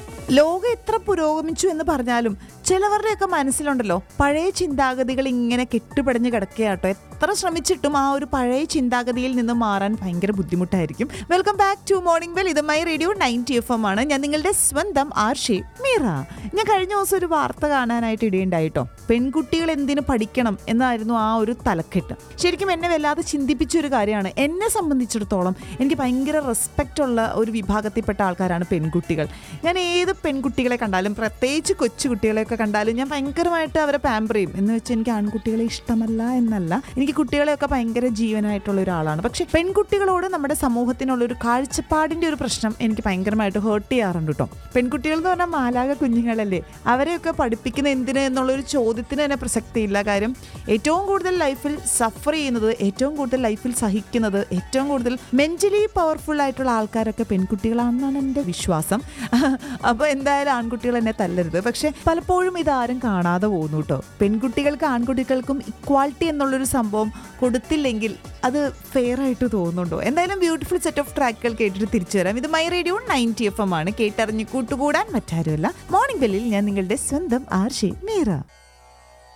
ലോകം എത്ര പുരോഗമിച്ചു എന്ന് പറഞ്ഞാലും ചിലവരുടെയൊക്കെ മനസ്സിലുണ്ടല്ലോ പഴയ ചിന്താഗതികൾ ഇങ്ങനെ കെട്ടുപടഞ്ഞ് കിടക്കുകയാട്ടോ എത്ര ശ്രമിച്ചിട്ടും ആ ഒരു പഴയ ചിന്താഗതിയിൽ നിന്ന് മാറാൻ ഭയങ്കര ബുദ്ധിമുട്ടായിരിക്കും welcome back to morning well ഇത് my radio ninety F M ആണ് ഞാൻ നിങ്ങളുടെ സ്വന്തം ആർഷി മീറ ഞാൻ കഴിഞ്ഞ ദിവസം ഒരു വാർത്ത കാണാനായിട്ട് ഇടയുണ്ടായിട്ടോ പെൺകുട്ടികൾ എന്തിനു പഠിക്കണം എന്നായിരുന്നു ആ ഒരു തലക്കെട്ട് ശരിക്കും എന്നെ വല്ലാതെ ചിന്തിപ്പിച്ച ഒരു കാര്യമാണ് എന്നെ സംബന്ധിച്ചിടത്തോളം എനിക്ക് ഭയങ്കര റെസ്പെക്റ്റ് ഉള്ള ഒരു വിഭാഗത്തിൽപ്പെട്ട ആൾക്കാരാണ് പെൺകുട്ടികൾ ഞാൻ ഏത് പെൺകുട്ടികളെ കണ്ടാലും പ്രത്യേകിച്ച് കൊച്ചുകുട്ടികളെയൊക്കെ കണ്ടാലും ഞാൻ ഭയങ്കരമായിട്ട് അവരെ പാമ്പർ ചെയ്യും എന്ന് വെച്ചാൽ എനിക്ക് ആൺകുട്ടികളെ ഇഷ്ടമല്ല എന്നല്ല എനിക്ക് കുട്ടികളെയൊക്കെ ഭയങ്കര ജീവനായിട്ടുള്ള ഒരാളാണ് പക്ഷെ പെൺകുട്ടികളോട് നമ്മുടെ സമൂഹത്തിനുള്ള ഒരു കാഴ്ചപ്പാടിന്റെ ഒരു പ്രശ്നം എനിക്ക് ഭയങ്കരമായിട്ട് ഹേർട്ട് ചെയ്യാറുണ്ട് കേട്ടോ പെൺകുട്ടികൾ എന്ന് പറഞ്ഞാൽ മാലാക കുഞ്ഞുങ്ങളല്ലേ അവരെയൊക്കെ പഠിപ്പിക്കുന്ന എന്തിന് എന്നുള്ളൊരു ചോദ്യത്തിന് തന്നെ പ്രസക്തിയില്ല കാര്യം ഏറ്റവും കൂടുതൽ ലൈഫിൽ സഫർ ചെയ്യുന്നത് ഏറ്റവും കൂടുതൽ ലൈഫിൽ സഹിക്കുന്നത് ഏറ്റവും കൂടുതൽ മെന്റലി പവർഫുൾ ആയിട്ടുള്ള ആൾക്കാരൊക്കെ പെൺകുട്ടികളാണെന്നാണ് എൻ്റെ വിശ്വാസം അപ്പോൾ എന്തായാലും ആൺകുട്ടികൾ എന്നെ തല്ലരുത് പക്ഷെ പലപ്പോഴും ഇതാരും കാണാതെ പോകുന്നു കേട്ടോ പെൺകുട്ടികൾക്ക് ആൺകുട്ടികൾക്കും ഇക്വാളിറ്റി എന്നുള്ളൊരു സംഭവം കൊടുത്തില്ലെങ്കിൽ അത് ഫെയർ ആയിട്ട് തോന്നുന്നുണ്ടോ എന്തായാലും ബ്യൂട്ടിഫുൾ സെറ്റ് ഓഫ് ട്രാക്കുകൾ കേട്ടിട്ട് തിരിച്ചു വരാം ഇത് my radio ninety F M ആണ് കേട്ടറിഞ്ഞ് കൂട്ടുകൂടാൻ മറ്റാരുമല്ല മോർണിംഗ് ബെല്ലിൽ ഞാൻ നിങ്ങളുടെ സ്വന്തം ആർഷി മീറ